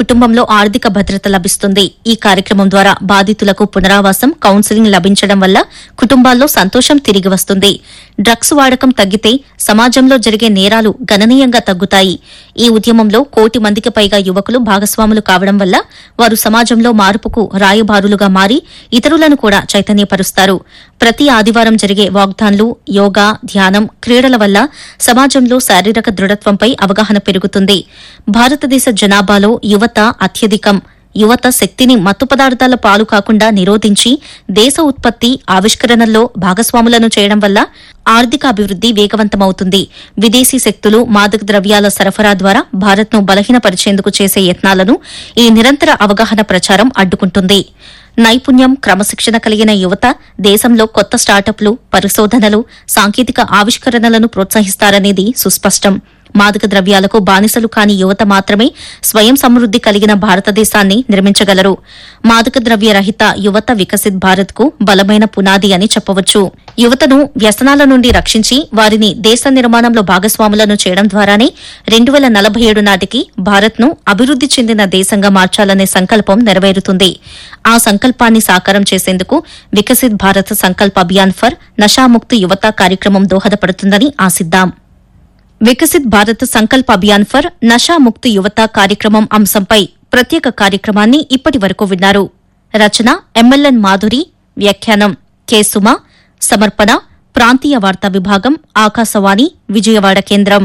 కుటుంబంలో ఆర్థిక భద్రత లభిస్తుంది ఈ కార్యక్రమం ద్వారా బాధితులకు పునరావాసం కౌన్సిలింగ్ లభించడం వల్ల కుటుంబాల్లో సంతోషం తిరిగి వస్తుంది డ్రగ్స్ వాడకం తగ్గితే సమాజంలో జరిగే నేరాలు గణనీయంగా తగ్గుతాయి ఈ ఉద్యమంలో కోటి మందికి పైగా యువకులు భాగస్వాములు కావడం వల్ల వారు సమాజంలో మార్పుకు రాయబారులుగా మారి ఇతరులను కూడా చైతన్యపరుస్తారు ప్రతి ఆదివారం జరిగే వాగ్దాన్లు యోగా ధ్యానం క్రీడల వల్ల సమాజంలో శారీరక దృఢత్వంపై అవగాహన పెరుగుతుంది భారతదేశ జనాభాలో యువత అత్యధికం యువత శక్తిని మత్తు పదార్థాల పాలు కాకుండా నిరోధించి దేశ ఉత్పత్తి ఆవిష్కరణల్లో భాగస్వాములను చేయడం వల్ల ఆర్థిక అభివృద్ది వేగవంతమవుతుంది విదేశీ శక్తులు మాదక ద్రవ్యాల సరఫరా ద్వారా భారత్ను బలహీనపరిచేందుకు చేసే యత్నాలను ఈ నిరంతర అవగాహన ప్రచారం అడ్డుకుంటుంది నైపుణ్యం క్రమశిక్షణ కలిగిన యువత దేశంలో కొత్త స్టార్టప్లు పరిశోధనలు సాంకేతిక ఆవిష్కరణలను ప్రోత్సహిస్తారనేది సుస్పష్టం మాదక ద్రవ్యాలకు బానిసలు కాని యువత మాత్రమే స్వయం సమృద్ది కలిగిన భారతదేశాన్ని నిర్మించగలరు మాదక ద్రవ్య రహిత యువత వికసిత్ భారత్ కు బలమైన పునాది అని చెప్పవచ్చు యువతను వ్యసనాల నుండి రక్షించి వారిని దేశ నిర్మాణంలో భాగస్వాములను చేయడం ద్వారానే రెండు వేల నలభై ఏడు నాటికి భారత్ను అభివృద్ది చెందిన దేశంగా మార్చాలనే సంకల్పం నెరవేరుతుంది ఆ సంకల్పాన్ని సాకారం చేసేందుకు వికసిత్ భారత్ సంకల్ప అభియాన్ ఫర్ నషాముక్త్ యువత కార్యక్రమం దోహదపడుతుందని ఆశిద్దాం వికసిత్ భారత్ సంకల్ప అభియాన్ ఫర్ నషాముక్త్ యువత కార్యక్రమం అంశంపై ప్రత్యేక కార్యక్రమాన్ని ఇప్పటి వరకు విన్నారు రచన ఎంఎల్ఎన్ మాధురి వ్యాఖ్యానం కె సుమ సమర్పణ ప్రాంతీయ వార్తా విభాగం ఆకాశవాణి విజయవాడ కేంద్రం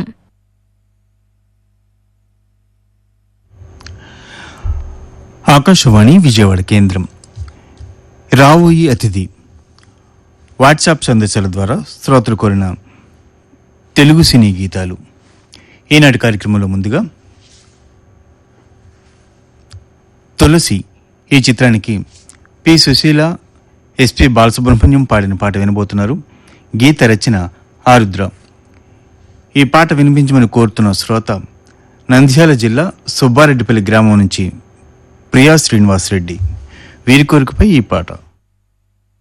ఆకాశవాణి విజయవాడ కేంద్రం రావోయి అతిథి వాట్సాప్ సందేశాల ద్వారా శ్రోతలు కోరిన తెలుగు సినీ గీతాలు ఈనాటి కార్యక్రమంలో ముందుగా తులసి ఈ చిత్రానికి పి సుశీల ఎస్పి బాలసుబ్రహ్మణ్యం పాడిన పాట వినబోతున్నారు గీత రచన ఆరుద్ర ఈ పాట వినిపించమని కోరుతున్న శ్రోత నంద్యాల జిల్లా సుబ్బారెడ్డిపల్లి గ్రామం నుంచి ప్రియా శ్రీనివాస్ రెడ్డి వీరి కోరికపై ఈ పాట